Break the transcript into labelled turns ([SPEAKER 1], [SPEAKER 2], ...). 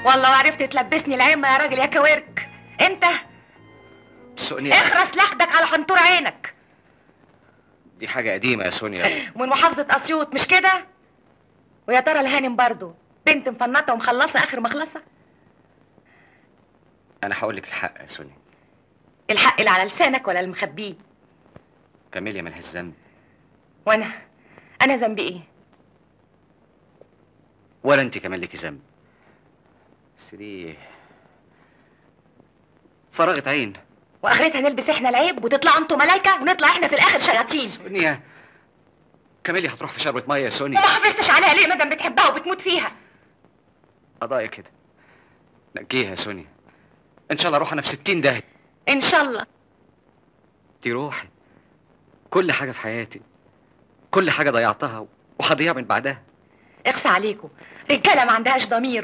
[SPEAKER 1] والله وعرفت تلبسني العمة يا راجل يا كويرك انت
[SPEAKER 2] سونيا
[SPEAKER 1] اخرس لحدك على حنطور عينك
[SPEAKER 2] دي حاجه قديمه يا سونيا
[SPEAKER 1] ومن محافظة اسيوط مش كده ويا ترى الهانم برضو بنت مفنطة ومخلصة اخر مخلصة
[SPEAKER 2] انا هقول لك الحق يا سونيا
[SPEAKER 1] الحق اللي على لسانك ولا المخبيه
[SPEAKER 2] كاميليا ملهاش ذنب
[SPEAKER 1] وانا انا ذنبي ايه
[SPEAKER 2] ولا انت كمان ليكي ذنب بس دي فرغت عين
[SPEAKER 1] واخرتها نلبس احنا العيب وتطلعوا انتوا ملايكة ونطلع احنا في الاخر شياطين
[SPEAKER 2] سونيا كاميليا هتروح في شربة ميه يا
[SPEAKER 1] وما
[SPEAKER 2] سونيا
[SPEAKER 1] حافظتش عليها ليه مادام بتحبها وبتموت فيها
[SPEAKER 2] قضايا كده نجيها يا سونيا ان شاء الله اروح انا في 60 داهيه
[SPEAKER 1] ان شاء الله
[SPEAKER 2] دي روحي كل حاجه في حياتي كل حاجه ضيعتها وهضيع من بعدها
[SPEAKER 1] اخسى عليكم رجاله ما عندهاش ضمير